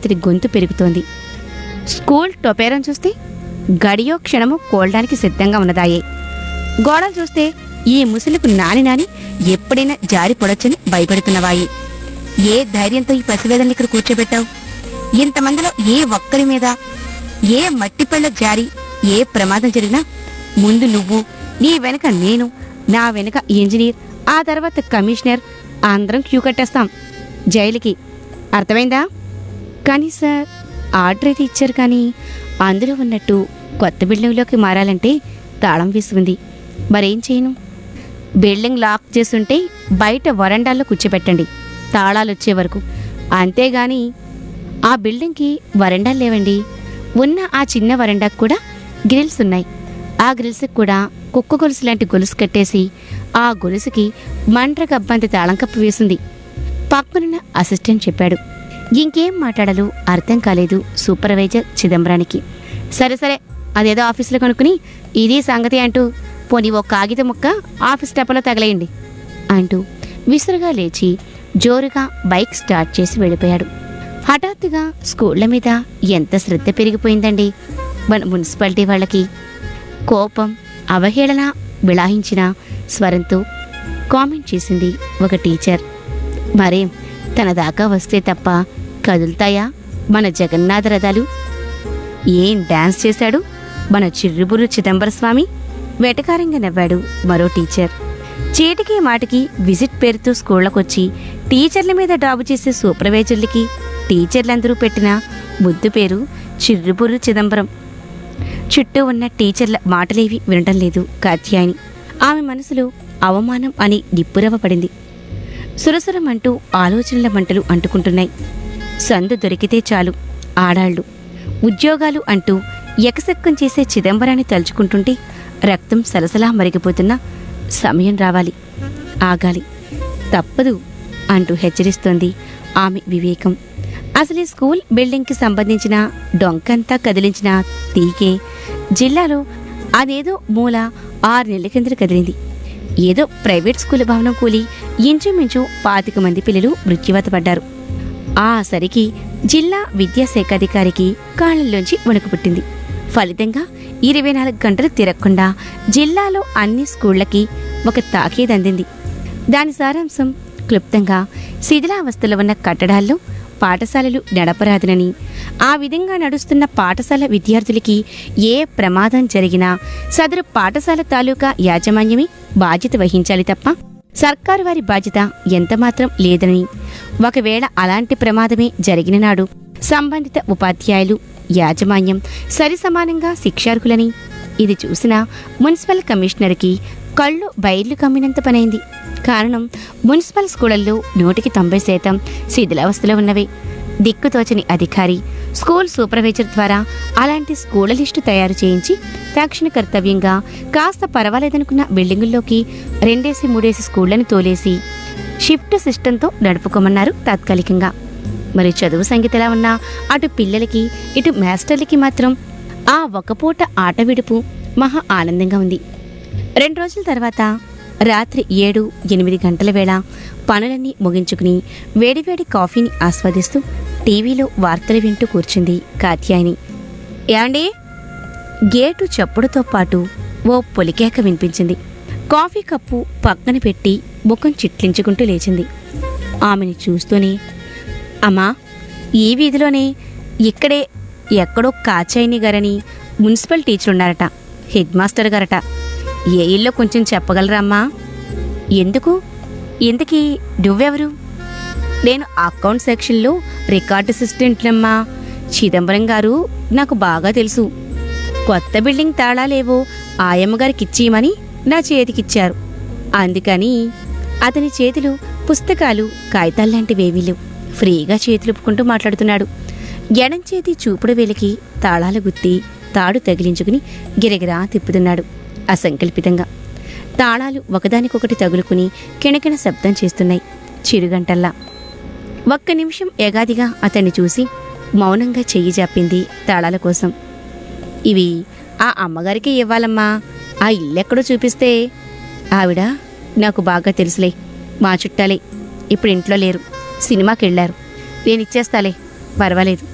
అతడి గొంతు పెరుగుతోంది స్కూల్ టొపేరం చూస్తే గడియో క్షణము కోల్డానికి సిద్ధంగా ఉన్నదాయే గోడలు చూస్తే ఈ ముసలికు నాని నాని ఎప్పుడైనా జారి పొడొచ్చని భయపెడుతున్నవాయి ఏ ధైర్యంతో ఈ పసివేదల్ని ఇక్కడ కూర్చోబెట్టావు ఇంతమందిలో ఏ ఒక్కరి మీద ఏ మట్టి పళ్ళ జారి ఏ ప్రమాదం జరిగినా ముందు నువ్వు నీ వెనక నేను నా వెనక ఇంజనీర్ ఆ తర్వాత కమిషనర్ అందరం క్యూ కట్టేస్తాం జైలుకి అర్థమైందా కానీ సార్ ఆర్డర్ అయితే ఇచ్చారు కానీ అందులో ఉన్నట్టు కొత్త బిల్డింగ్లోకి మారాలంటే తాళం వేసి ఉంది మరేం చేయను బిల్డింగ్ లాక్ చేసుంటే బయట వరండాల్లో కూర్చోబెట్టండి తాళాలు వచ్చే వరకు అంతేగాని ఆ బిల్డింగ్కి వరండాలు లేవండి ఉన్న ఆ చిన్న వరండాకు కూడా గ్రిల్స్ ఉన్నాయి ఆ గ్రిల్స్కి కూడా కుక్క గొలుసు లాంటి గొలుసు కట్టేసి ఆ గొలుసుకి మంట్ర గబ్బంతి తాళం కప్పు వేసింది పక్కనున్న అసిస్టెంట్ చెప్పాడు ఇంకేం మాట్లాడాలో అర్థం కాలేదు సూపర్వైజర్ చిదంబరానికి సరే సరే అదేదో ఆఫీసులో కనుక్కుని ఇది సంగతి అంటూ పోనీ ఓ కాగితం ముక్క ఆఫీస్ టెప్పలో తగలేయండి అంటూ విసురుగా లేచి జోరుగా బైక్ స్టార్ట్ చేసి వెళ్ళిపోయాడు హఠాత్తుగా స్కూళ్ల మీద ఎంత శ్రద్ధ పెరిగిపోయిందండి మన మున్సిపాలిటీ వాళ్ళకి కోపం అవహేళన విళాహించిన స్వరంతో కామెంట్ చేసింది ఒక టీచర్ మరేం తన దాకా వస్తే తప్ప కదులుతాయా మన జగన్నాథ రథాలు ఏం డాన్స్ చేశాడు మన చిర్రుబురు చిదంబర స్వామి వెటకారంగా నవ్వాడు మరో టీచర్ చీటికి మాటికి విజిట్ పేరుతో స్కూళ్ళకొచ్చి టీచర్ల మీద డాబు చేసే సూపర్వైజర్లకి టీచర్లందరూ పెట్టిన ముద్దు పేరు చిర్రుబురు చిదంబరం చుట్టూ ఉన్న టీచర్ల మాటలేవి వినటం లేదు కాత్యాయని ఆమె మనసులో అవమానం అని నిప్పురవ పడింది సురసురమంటూ ఆలోచనల మంటలు అంటుకుంటున్నాయి సందు దొరికితే చాలు ఆడాళ్ళు ఉద్యోగాలు అంటూ ఎకసెక్కం చేసే చిదంబరాన్ని తలుచుకుంటుంటే రక్తం సలసలా మరిగిపోతున్న సమయం రావాలి ఆగాలి తప్పదు అంటూ హెచ్చరిస్తోంది ఆమె వివేకం అసలు ఈ స్కూల్ బిల్డింగ్కి సంబంధించిన డొంకంతా కదిలించిన తీగే జిల్లాలో అదేదో మూల ఆరు నెలల కిందట కదిలింది ఏదో ప్రైవేట్ స్కూల్ భవనం కూలి ఇంచుమించు పాతిక మంది పిల్లలు మృత్యువాత పడ్డారు ఆ సరికి జిల్లా విద్యాశాఖాధికారికి కాళ్ళల్లోంచి వణుకు పుట్టింది ఫలితంగా ఇరవై నాలుగు గంటలు తిరగకుండా జిల్లాలో అన్ని స్కూళ్లకి ఒక తాకీదు అందింది దాని సారాంశం క్లుప్తంగా శిథిలావస్థలో ఉన్న కట్టడాల్లో పాఠశాలలు నడపరాదునని ఆ విధంగా నడుస్తున్న పాఠశాల విద్యార్థులకి ఏ ప్రమాదం జరిగినా సదరు పాఠశాల తాలూకా యాజమాన్యమే బాధ్యత వహించాలి తప్ప సర్కారు వారి బాధ్యత ఎంతమాత్రం లేదని ఒకవేళ అలాంటి ప్రమాదమే జరిగిన నాడు సంబంధిత ఉపాధ్యాయులు యాజమాన్యం సరిసమానంగా శిక్షార్హులని ఇది చూసిన మున్సిపల్ కమిషనర్కి కళ్ళు బయర్లు కమ్మినంత పనైంది కారణం మున్సిపల్ స్కూళ్ళల్లో నూటికి తొంభై శాతం శిథిలావస్థలో ఉన్నవే దిక్కుతోచని అధికారి స్కూల్ సూపర్వైజర్ ద్వారా అలాంటి స్కూళ్ళ లిస్టు తయారు చేయించి తక్షణ కర్తవ్యంగా కాస్త పర్వాలేదనుకున్న బిల్డింగుల్లోకి రెండేసి మూడేసి స్కూళ్లను తోలేసి షిఫ్ట్ సిస్టంతో నడుపుకోమన్నారు తాత్కాలికంగా మరి చదువు సంగతి ఎలా ఉన్నా అటు పిల్లలకి ఇటు మాస్టర్లకి మాత్రం ఆ ఒక పూట ఆట విడుపు మహా ఆనందంగా ఉంది రెండు రోజుల తర్వాత రాత్రి ఏడు ఎనిమిది గంటల వేళ పనులన్నీ ముగించుకుని వేడివేడి కాఫీని ఆస్వాదిస్తూ టీవీలో వార్తలు వింటూ కూర్చుంది కాత్యాయని ఏమండి గేటు చప్పుడుతో పాటు ఓ పొలికేక వినిపించింది కాఫీ కప్పు పక్కన పెట్టి ముఖం చిట్లించుకుంటూ లేచింది ఆమెని చూస్తూనే అమ్మా ఈ వీధిలోనే ఇక్కడే ఎక్కడో కాచాయిని గారని మున్సిపల్ టీచర్ ఉన్నారట హెడ్ మాస్టర్ గారట ఏ ఇల్లో కొంచెం చెప్పగలరా అమ్మా ఎందుకు ఇంతకీ నువ్వెవరు నేను అకౌంట్ సెక్షన్లో రికార్డ్ అసిస్టెంట్లమ్మా చిదంబరం గారు నాకు బాగా తెలుసు కొత్త బిల్డింగ్ తాళాలేవో ఆయమ్మ గారికి ఇచ్చేయమని నా చేతికిచ్చారు అందుకని అతని చేతిలో పుస్తకాలు కాగితాల్లాంటివేమీ లేవు ఫ్రీగా చేతులుపుకుంటూ మాట్లాడుతున్నాడు ఎడం చేతి చూపుడు వేలికి తాళాలు గుత్తి తాడు తగిలించుకుని గిరగిరా తిప్పుతున్నాడు అసంకల్పితంగా తాళాలు ఒకదానికొకటి తగులుకుని కిణకిణ శబ్దం చేస్తున్నాయి చిరుగంటల్లా ఒక్క నిమిషం ఎగాదిగా అతన్ని చూసి మౌనంగా చెయ్యి జాపింది తాళాల కోసం ఇవి ఆ అమ్మగారికి ఇవ్వాలమ్మా ఆ ఇల్లెక్కడో చూపిస్తే ఆవిడ నాకు బాగా తెలుసులే మా చుట్టాలే ఇప్పుడు ఇంట్లో లేరు సినిమాకి వెళ్ళారు నేను ఇచ్చేస్తాలే పర్వాలేదు